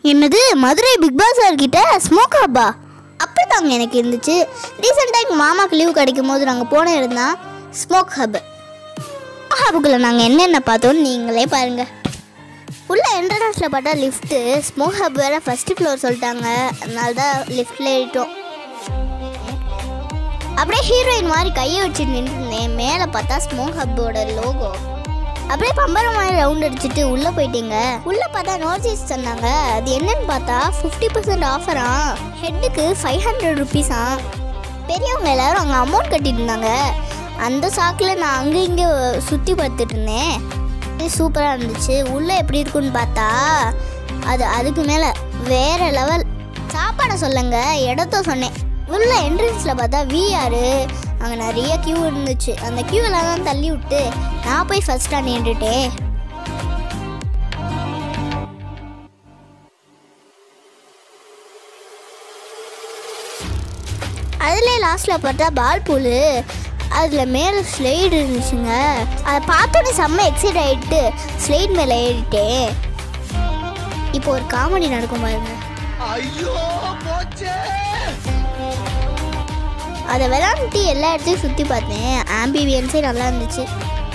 என்னது Madurai Bigg Boss கிட்ட smoke ஹப்பா அப்படி தாங்க எனக்கு இருந்துச்சு ரீசெண்டாக எங்கள் மாமாக்கு லீவ் கிடைக்கும் போது நாங்கள் போன இடம் தான் ஸ்மோக் ஹப் ஹப்புக்குள்ளே நாங்கள் என்னென்ன பார்த்தோம்னு நீங்களே பாருங்கள் உள்ள என்ட்ரன்ஸில் பார்த்தா லிஃப்ட்டு ஸ்மோக் ஹப் வேறு ஃபஸ்ட்டு ஃப்ளோர் சொல்லிட்டாங்க அதனால தான் லிஃப்ட்டில் ஏறிட்டோம் அப்படியே ஹீரோயின் மாதிரி கையை வச்சுட்டு நின்றுருந்தேன் மேலே பார்த்தா ஸ்மோக் ஹப்போட லோகோ அப்படியே பம்பரம் மாதிரி ரவுண்ட் அடிச்சுட்டு உள்ளே போயிட்டீங்க உள்ளே பார்த்தா நோட்டீஸ் சொன்னாங்க அது என்னன்னு பார்த்தா ஃபிஃப்டி பர்சன்ட் ஆஃபரா ஹெட்டுக்கு ஃபைவ் ஹண்ட்ரட் ருபீஸா பெரியவங்க எல்லாரும் அங்கே அமௌண்ட் கட்டிட்டு இருந்தாங்க அந்த சாக்கில் நான் அங்கே இங்கே சுற்றி பார்த்துட்டு இருந்தேன் இது சூப்பராக இருந்துச்சு உள்ளே எப்படி இருக்குன்னு பார்த்தா அது அதுக்கு மேலே வேற லெவல் சாப்பாடை சொல்லுங்க இடத்த சொன்னேன் உள்ள என்ட்ரன்ஸில் பார்த்தா விஆர் அங்கே நிறைய கியூ இருந்துச்சு அந்த கியூவில் தான் தள்ளி விட்டு நான் போய் ஃபஸ்ட்டாக நின்றுட்டேன் அதில் லாஸ்ட்டில் பார்த்தா பால் பூலு அதில் மேலே ஸ்லைடு இருந்துச்சுங்க அதை பார்த்தோன்னே செம்ம எக்ஸைட் ஆகிட்டு ஸ்லைட் மேலே ஏறிட்டேன் இப்போ ஒரு காமெடி நடக்கும் பாருங்க ஐயோ போச்சே அதை விளாண்டுட்டு எல்லா இடத்தையும் சுற்றி பார்த்தேன் ஆம்பிவியன்ஸே நல்லா இருந்துச்சு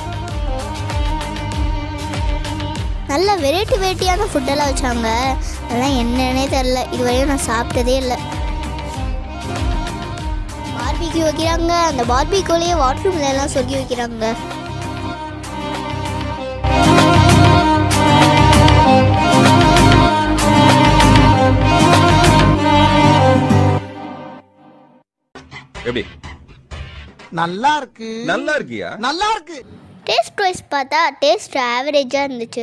நல்ல வெரைட்டி வெரைட்டியான ஃபுட்டெல்லாம் வச்சாங்க அதெல்லாம் என்னன்னே தெரில இதுவரையும் நான் சாப்பிட்டதே இல்லை பார்பிக்யூ வைக்கிறாங்க அந்த பார்பிக்யூலேயே வாட்டர் எல்லாம் சொல்லி வைக்கிறாங்க எப்படி நல்லா இருக்கு நல்லா இருக்கியா நல்லா இருக்கு டேஸ்ட் வைஸ் பார்த்தா டேஸ்ட் ஆவரேஜாக இருந்துச்சு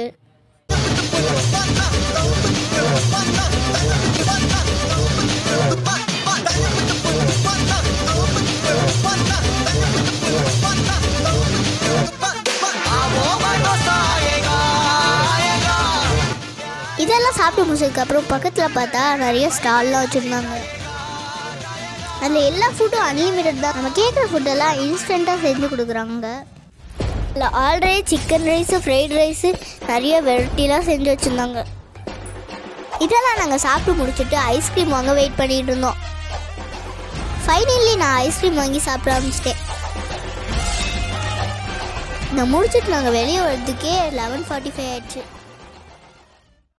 இதெல்லாம் சாப்பிட்டு முடிச்சதுக்கு அப்புறம் பக்கத்தில் பார்த்தா நிறைய ஸ்டால்லாம் வச்சுருந்தாங்க அதில் எல்லா ஃபுட்டும் அன்லிமிட்டட் தான் நம்ம கேட்குற ஃபுட்டெல்லாம் இன்ஸ்டண்ட்டாக செஞ்சு கொடுக்குறாங்க இல்லை already chicken rice fried rice நிறைய வெரைட்டிலாம் செஞ்சு வச்சுருந்தாங்க இதெல்லாம் நாங்கள் சாப்பிட்டு முடிச்சுட்டு ஐஸ்கிரீம் வாங்க வெயிட் பண்ணிட்டு இருந்தோம் ஃபைனலி நான் ஐஸ்கிரீம் வாங்கி சாப்பிட ஆரம்பிச்சிட்டேன் நான் முடிச்சுட்டு நாங்கள் வெளியே வர்றதுக்கே லெவன் ஃபார்ட்டி ஃபைவ் ஆயிடுச்சு